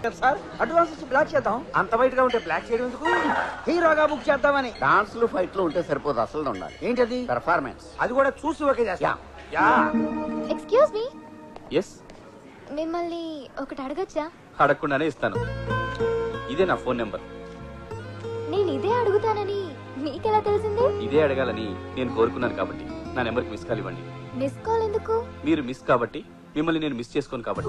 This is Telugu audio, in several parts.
సార్ అడ్వాన్స్ ఇచ్చి బ్లాక్ చేద్దాం అంత వైట్ గా ఉంటే బ్లాక్ చేయడం ఎందుకు హీరోగా బుక్ చేద్దామని డాన్స్లు ఫైట్లు ఉంటే సరిపోదు అసలు ఉండాలి ఏంటది పెర్ఫార్మెన్స్ అది కూడా చూసి ఓకే చేస్తా యా ఎక్స్క్యూజ్ మీ ఎస్ మిమ్మల్ని ఒకటి అడగచ్చా అడగకుండానే ఇస్తాను ఇదే నా ఫోన్ నెంబర్ నేను ఇదే అడుగుతానని మీకెలా తెలిసింది ఇదే అడగాలని నేను కోరుకున్నాను కాబట్టి నా నెంబర్కి మిస్ కాల్ ఇవ్వండి మిస్ కాల్ ఎందుకు మీరు మిస్ కాబట్టి మిమ్మల్ని నేను మిస్ చేసుకోను కాబట్టి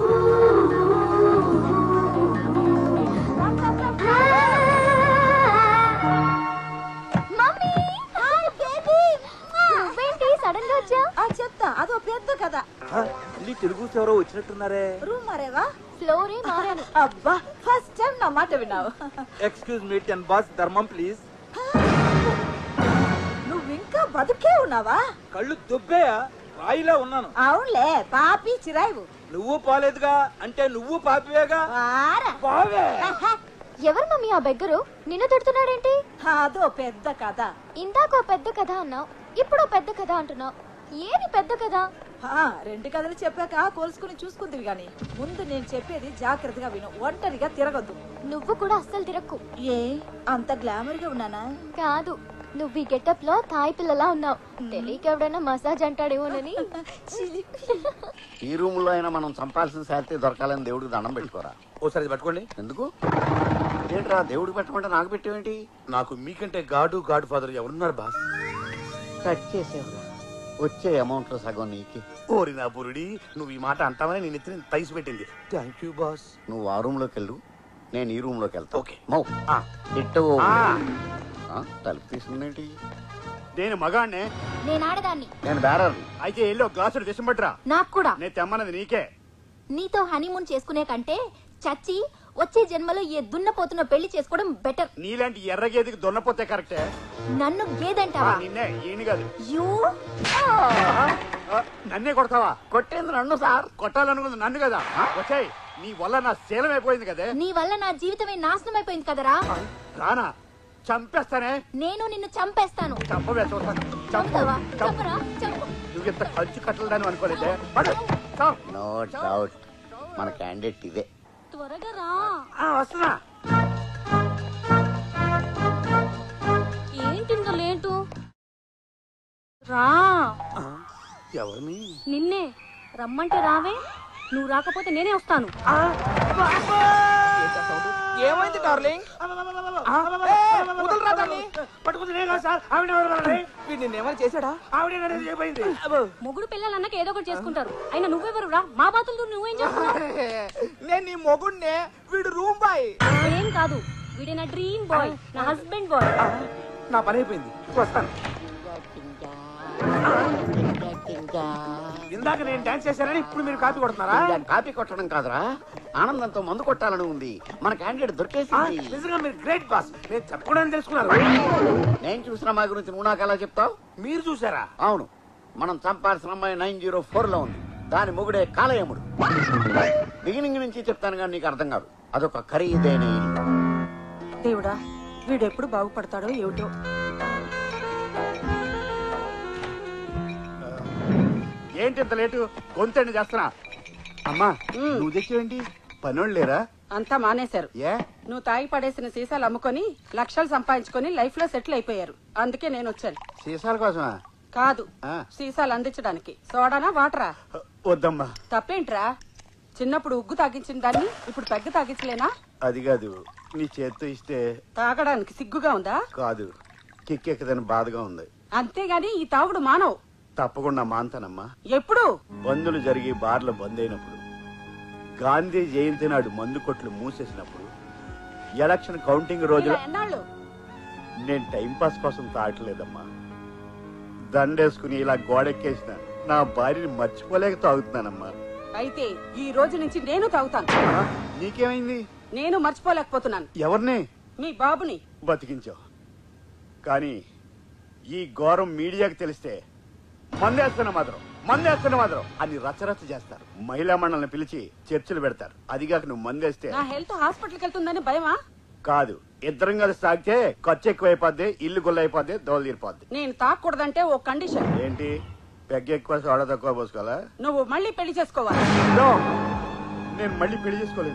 మమ్మీ హాయ్ బేబీ నువ్వేంటి సడన్ గా వచ్చా ఆ చెప్తా అదో పెద్ద కథ మళ్ళీ తెలుగు ఎవరో వచ్చినట్టున్నారే రూమ్ మరేవా ఫ్లోరే మారాను అబ్బా ఫస్ట్ టైం నా మాట విన్నావు ఎక్స్క్యూజ్ మీ టెన్ బాస్ ధర్మం ప్లీజ్ నువ్వు ఇంకా బతుకే ఉన్నావా కళ్ళు దుబ్బేయా రాయిలా ఉన్నాను అవునులే పాపి చిరాయివు నువ్వు పోలేదుగా అంటే నువ్వు పాపివేగా వారా పావే ఎవరు మమ్మీ ఆ బెగ్గరు నిన్ను తిడుతున్నాడేంటి అదో పెద్ద కథ ఇందాక ఓ పెద్ద కథ అన్నావు ఇప్పుడు ఓ పెద్ద కథ అంటున్నావు ఏది పెద్ద కథ ఆ, రెండు కథలు చెప్పాక కోల్చుకుని చూసుకుందివి గాని ముందు నేను చెప్పేది జాగ్రత్తగా విను ఒంటరిగా తిరగద్దు నువ్వు కూడా అస్సలు తిరక్కు ఏ అంత గ్లామర్ గా ఉన్నానా కాదు నువ్వు ఈ గెటప్ లో తాయి పిల్లలా ఉన్నావు తెలియక ఎవడైనా మసాజ్ అంటాడేమోనని ఈ రూమ్ లో అయినా మనం చంపాల్సిన శాలరీ దొరకాలని దేవుడికి దండం పెట్టుకోరా ఓసారి ఇది పట్టుకోండి ఎందుకు ఏంట్రా దేవుడికి పెట్టమంటే నాకు పెట్టేవేంటి నాకు మీకంటే గాడు గాడ్ ఫాదర్ ఎవరున్నారు బాస్ కట్ చేసేవరా వచ్చే అమౌంట్ లో సగం నీకే ఓరి నా బురుడి నువ్వు ఈ మాట అంటావని నేను ఎత్తిన తైసి పెట్టింది థ్యాంక్ యూ బాస్ నువ్వు ఆ రూమ్ లోకి వెళ్ళు నేను ఈ రూమ్ లోకి వెళ్తా ఓకే. మౌ ఆ. ఇట్టు ఆ, ఆ, తలుపు తీసుకుందేంటి నేను మగాడినే నేను ఆడదాన్ని నేను బేరర్ అయితే వెళ్ళి ఒక గ్లాసుడు విషం పట్టురా నాకు కూడా నేను తెమ్మన్నది నీకే నీతో హనీమూన్ చేసుకునే కంటే చచ్చి వచ్చే జన్మలో ఏ దున్నపోతున్న పెళ్లి చేసుకోవడం బెటర్ నీలాంటి ఎర్రగేదికి దున్నపోతే కరెక్టే నన్ను ఆ, గేదంటావా నిన్నే ఈయన కాదు యూ ఆ, నన్నే కొడతావా కొట్టేంది నన్ను సార్ కొట్టాలనుకుంది నన్ను కదా వచ్చాయి నీ వల్ల నా శీలం అయిపోయింది కదే నీ వల్ల నా జీవితమే నాశనం అయిపోయింది కదరా రానా చంపేస్తానే నేను నిన్ను చంపేస్తాను చంపవే చూస్తాను చంపు చంపుతావా చంపు చంపరా చంపు నువ్వు ఇంత ఖర్చు కట్టలేదని అనుకోలేదే పడు చావ్. నో డౌట్ మన క్యాండిడేట్ ఇదే త్వరగా రా ఆ, వస్తున్నా ఏంటింత లేటు రా ఆ, ఎవరిని నిన్నే రమ్మంటే రావే నువ్వు రాకపోతే నేనే వస్తాను ఏమైంది డార్లింగ్ పట్టుకుంది నేను కాదు సార్ ఆవిడ ఎవరు? వీడు నిన్నేమైనా చేశాడా ఆవిడ నన్ను చేయబోయింది మొగుడు పిల్లలు అన్నకి ఏదో ఒకటి చేసుకుంటారు అయినా నువ్వెవరు రా మా బాతులతో నువ్వేం చేస్తున్నావు నేను నీ మొగుడినే వీడు రూమ్ బాయ్ ఏం కాదు వీడే నా డ్రీమ్ బాయ్ నా హస్బెండ్ బాయ్ నా పని అయిపోయింది వస్తాను ఇందాక నేను డాన్స్ చేశానని ఇప్పుడు మీరు కాపీ కొడుతున్నారా ఇంకా కాపీ కొట్టడం కాదురా ఆనందంతో మందు కొట్టాలని ఉంది మన క్యాండిడేట్ ఆ, దొరికేసింది నిజంగా మీరు గ్రేట్ బాస్ నేను చెప్పకూడదని తెలుసుకున్నారు నేను చూసిన మా గురించి నువ్వు నాకు ఎలా చెప్తావు మీరు చూసారా అవును మనం చంపాల్సిన అమ్మాయి నైన్ జీరో ఫోర్ లో ఉంది దాని మొగుడే కాలయముడు బిగినింగ్ నుంచి చెప్తాను కానీ నీకు అర్థం కాదు అదొక ఖరీదైన ఇల్లు. దేవుడా వీడెప్పుడు బాగుపడతాడో ఏమిటో ఏంటి ఇంత లేటు గొంతండి చేస్తున్నా అమ్మా నువ్వు తెచ్చేవేంటి పనోళ్ళు లేరా అంతా మానేశారు ఏ నువ్వు తాగి పడేసిన సీసాలు అమ్ముకొని లక్షలు సంపాదించుకొని లైఫ్ లో సెటిల్ అయిపోయారు అందుకే నేను వచ్చాను సీసాల కోసమా కాదు ఆ. సీసాలు అందించడానికి సోడానా వాటరా వద్దమ్మా తప్పేంట్రా చిన్నప్పుడు ఉగ్గు తాగించిన దాన్ని ఇప్పుడు పెగ్గ తాగించలేనా అది కాదు నీ చేత్తో ఇస్తే తాగడానికి సిగ్గుగా ఉందా కాదు కిక్కెక్కదని బాధగా ఉంది అంతేగాని ఈ తాగుడు మానవు తప్పకుండా మాంతానమ్మా ఎప్పుడు బందులు జరిగి బార్లు బంద్ అయినప్పుడు గాంధీ జయంతి నాడు మందు కొట్లు మూసేసినప్పుడు ఎలక్షన్ కౌంటింగ్ రోజున ఇలా ఎన్నాళ్ళు నేను టైం పాస్ కోసం తాగట్లేదమ్మా దండేసుకుని ఇలా గోడెక్కేసిన నా భార్యని మర్చిపోలేక తాగుతున్నానమ్మా అయితే ఈ రోజు నుంచి నేను తాగుతాను ఆ, నీకేమైంది నేను మర్చిపోలేకపోతున్నాను ఎవరిని మీ బాబుని బతికించావు కానీ ఈ ఘోరం మీడియాకి తెలిస్తే మందేస్తున్న మాత్రం మందేస్తున్న మాత్రం అని రచరచ చేస్తారు మహిళా మండలిని పిలిచి చర్చలు పెడతారు అదిగాక నువ్వు మందేస్తే నా హెల్త్ హాస్పిటల్కి వెళ్తుందని భయమా కాదు ఇద్దరం కలిసి తాగితే ఖర్చు ఎక్కువైపోద్ది ఇల్లు గుల్లైపోద్ది దోలు తీరిపోద్ది నేను తాగకూడదంటే ఓ కండిషన్ ఏంటి పెగ్గ ఎక్కువ సోడా తక్కువ పోసుకోవాలా నువ్వు మళ్ళీ పెళ్లి చేసుకోవాలి నో! నేను మళ్ళీ పెళ్లి చేసుకోలేను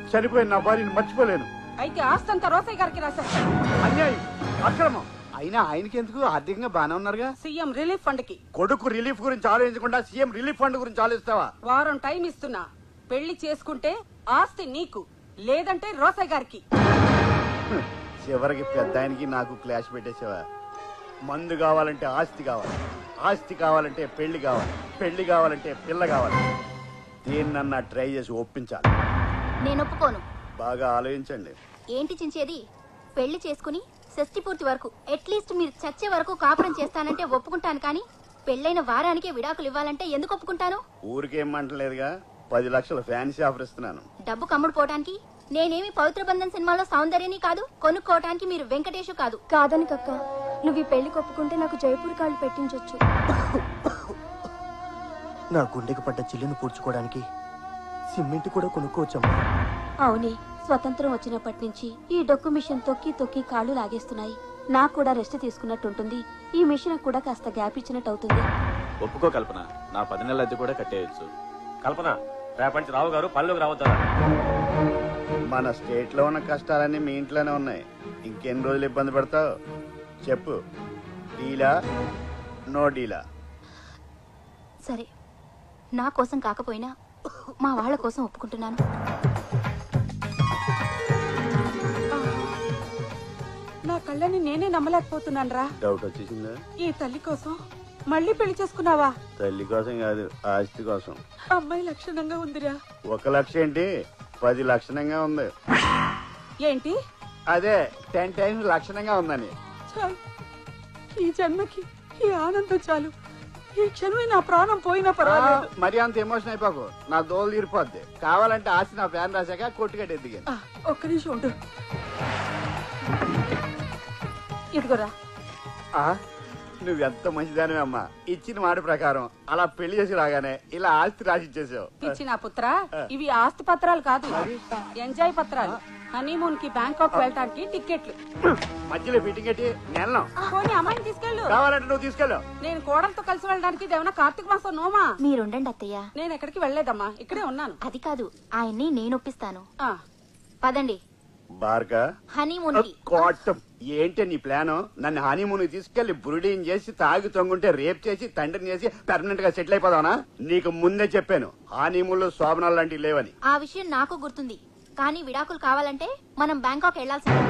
చనిపోయిన నా భార్యని మర్చిపోలేను అయితే ఆస్తంతా రోసయ్య గారికి రాశారు అన్యాయం అక్రమం అయినా ఆయనకి ఎందుకు ఆర్థికంగా బానే ఉన్నారుగా సీఎం రిలీఫ్ ఫండ్ కి కొడుకు రిలీఫ్ గురించి ఆలోచించకుండా సీఎం రిలీఫ్ ఫండ్ గురించి ఆలోచిస్తావా వారం టైం ఇస్తున్నా పెళ్లి చేసుకుంటే ఆస్తి నీకు లేదంటే రోసయ్య గారికి హ్మ్. చివరికి పెద్ద ఆయనకి నాకు క్లాష్ పెట్టేసావా మందు కావాలంటే ఆస్తి కావాలి ఆస్తి కావాలంటే పెళ్లి కావాలి పెళ్లి కావాలంటే పిల్ల కావాలి దేన్నన్నా ట్రై చేసి ఒప్పించాలి నేను ఒప్పుకోను బాగా ఆలోచించండి ఏంటి చించేది పెళ్లి చేసుకుని షష్టి పూర్తి వరకు అట్లీస్ట్ మీరు చచ్చే వరకు కాపురం చేస్తానంటే ఒప్పుకుంటాను కానీ పెళ్ళైన వారానికే విడాకులు ఇవ్వాలంటే ఎందుకు ఒప్పుకుంటాను ఊరికేం మంటలేదుగా పది లక్షల ఫ్యాన్సీ ఆఫర్ ఇస్తున్నాను డబ్బు కమ్ముడు పోవటానికి నేనేమి పవిత్ర బంధన్ సినిమాలో సౌందర్యని కాదు కొనుక్కోవటానికి మీరు వెంకటేషు కాదు కాదని కక్క నువ్వు ఈ పెళ్లి కొప్పుకుంటే నాకు జైపూర్ కాళ్ళు పెట్టించొచ్చు నా గుండెకి పడ్డ చిల్లును పూడ్చుకోవడానికి సిమెంట్ కూడా కొనుక్కోవచ్చమ్మా అవునే స్వతంత్రం వచ్చినప్పటి నుంచి ఈ డొక్కు మిషన్ తొక్కి తొక్కి కాళ్ళు లాగేస్తున్నాయి నాకు కూడా రెస్ట్ తీసుకున్నట్టుంటుంది ఈ మిషన్ కూడా కాస్త గ్యాప్ ఇచ్చినట్టు అవుతుంది ఒప్పుకో కల్పన నా పది నెలల అద్దె కూడా కట్టేయచ్చు కల్పన రేపటి రావు గారు పనిలోకి రావద్దా మన స్టేట్ లో ఉన్న కష్టాలన్నీ మీ ఇంట్లోనే ఉన్నాయి ఇంకెన్ని రోజులు ఇబ్బంది పడతావు చెప్పు డీలా నో డీలా సరే నా కోసం కాకపోయినా మా వాళ్ళ కోసం ఒప్పుకుంటున్నాను నా కళ్ళని నేనే నమ్మలేకపోతున్నాను రా డౌట్ వచ్చేసిందా ఈ తల్లి కోసం మళ్ళీ పెళ్లి చేసుకున్నావా తల్లి కోసం కాదు ఆస్తి కోసం అమ్మాయి లక్షణంగా ఉందిరా ఒక లక్ష ఏంటి పది లక్షణంగా ఉంది ఏంటి అదే టెన్ టైమ్స్ లక్షణంగా ఉందని చాలు ఈ జన్మకి ఈ ఆనందం చాలు ఈ క్షణమే నా ప్రాణం పోయినా పర్వాలేదు మరి అంత ఎమోషన్ అయిపోకు నా దోలు తీరిపోద్ది కావాలంటే ఆస్తి నా ఫ్యాన్ రాశాక కొట్టుకట్టే దిగాను ఆ, ఒక్క నిమిషం ఉండు ఇదిగోరా నువ్వెంత మంచిదానివే అమ్మా ఇచ్చిన మాట ప్రకారం అలా పెళ్లి చేసి రాగానే ఇలా ఆస్తి రాసి ఇచ్చేసావు పిచ్చి నా పుత్ర ఇవి ఆస్తి పత్రాలు కాదు ఎంజాయ్ పత్రాలు హనీమూన్ కి బ్యాంకాక్ వెళ్ళటానికి టికెట్లు మధ్యలో ఫిట్టింగ్ పెట్టి నెలను పోనీ అమ్మాయిని తీసుకెళ్ళు కావాలంటే నువ్వు తీసుకెళ్ళు నేను కోడలతో కలిసి వెళ్ళడానికి ఇదేమన్నా కార్తీక మాసం నోమా మీరుండండి అత్తయ్య నేను ఎక్కడికి వెళ్ళలేదమ్మా ఇక్కడే ఉన్నాను అది కాదు ఆయన్ని నేను ఒప్పిస్తాను ఆ, పదండి బార్కా హనీమూన్ కి కోటం ఏంటి నీ ప్లాను నన్ను హనీమూన్ తీసుకెళ్లి బురుడీని చేసి తాగి తొంగుంటే రేప్ చేసి తండ్రిని చేసి పర్మనెంట్ గా సెటిల్ అయిపోదావనా నీకు ముందే చెప్పాను హనీమూన్ లో శోభనాలు లాంటివి లేవని ఆ విషయం నాకు గుర్తుంది కానీ విడాకులు కావాలంటే మనం బ్యాంకాక్ వెళ్లాల్సిందే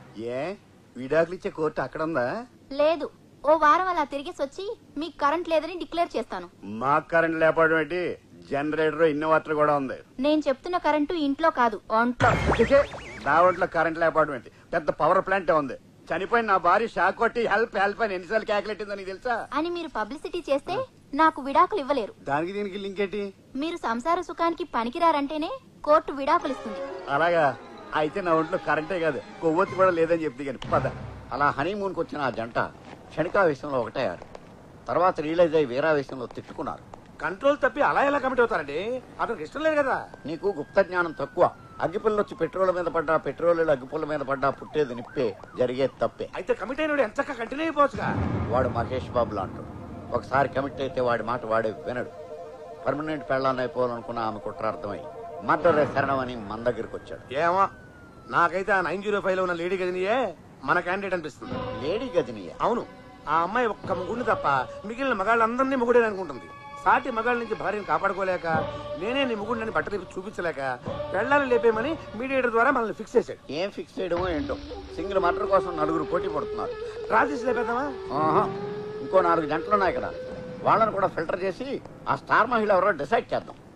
ఏ విడాకులు ఇచ్చే కోర్టు అక్కడ ఉందా లేదు ఓ వారం అలా తిరిగేసి వచ్చి మీకు కరెంట్ లేదని డిక్లేర్ చేస్తాను మా కరెంట్ లేపడం ఏంటి జనరేటర్ ఇన్వర్టర్ కూడా ఉంది నేను చెప్తున్న కరెంటు ఇంట్లో కాదు ఒంట్లో ఛే, నా ఒంట్లో కరెంట్ లేపడం ఏంటి పెద్ద పవర్ ప్లాంట్ ఉంది చనిపోయిన నా భార్య షాక్ కొట్టి హెల్ప్ హెల్ప్ అని ఎన్నిసార్లు క్యాకులెట్టిందో నీకు తెలుసా అని మీరు పబ్లిసిటీ చేస్తే నాకు విడాకులు ఇవ్వలేరు దానికి దీనికి లింక్ ఏంటి మీరు సంసార సుఖానికి పనికిరారంటేనే కోర్టు విడాకులు ఇస్తుంది అలాగా అయితే నా ఒంట్లో కరెంటే కాదు కొవ్వొత్తి కూడా లేదని చెప్తే కానీ పద అలా హనీమూన్కి వచ్చిన ఆ జంట క్షణికావేశంలో ఒకటయ్యారు తర్వాత రియలైజ్ అయ్యి వీరావేశంలో తిట్టుకున్నారు కంట్రోల్ తప్పి అలా ఎలా కమిట్ అవుతారండి అతనికి ఇష్టం లేదు కదా నీకు గుప్త జ్ఞానం తక్కువ అగ్గిపుల్ల వచ్చి పెట్రోల్ మీద పడ్డా పెట్రోల్ అగ్గిపుల్ల మీద పడ్డా పుట్టేది నిప్పే జరిగేది తప్పే అయితే కమిట్ అయిన ఎంత కంటిన్యూ అయిపోవచ్చుగా వాడు మహేష్ బాబు లాంటి ఒకసారి కమిట్ అయితే వాడి మాట వాడే వినడు పర్మనెంట్ పెళ్ళాన్ని అయిపోవాలనుకున్న ఆమె కుట్రార్థమై మర్డరే శరణమని మన దగ్గరికి వచ్చాడు ఏమో నాకైతే ఆ నైన్ జీరో ఫైవ్ లో ఉన్న లేడీ గదినియే మన క్యాండిడేట్ అనిపిస్తుంది లేడీ గదినియ అవును ఆ అమ్మాయి ఒక్క ముగ్గురిని తప్ప మిగిలిన మగాళ్ళందరినీ ముగుడే అనుకుంటుంది సాటి మగాళ్ళ నుంచి భార్యను కాపాడుకోలేక నేనే నీ ముగుడిని బట్టలు చూపించలేక పెళ్ళాన్ని లేపేయమని మీడియేటర్ ద్వారా మనల్ని ఫిక్స్ చేశాడు ఏం ఫిక్స్ చేయడమో ఏంటో సింగిల్ మర్డర్ కోసం నలుగురు పోటీ పడుతున్నారు రాజేష్ లేపేద్దామా ఆహా. ఇంకో నాలుగు గంటలు ఉన్నాయి ఇక్కడ వాళ్ళని కూడా ఫిల్టర్ చేసి ఆ స్టార్ మహిళ ఎవరో డిసైడ్ చేద్దాం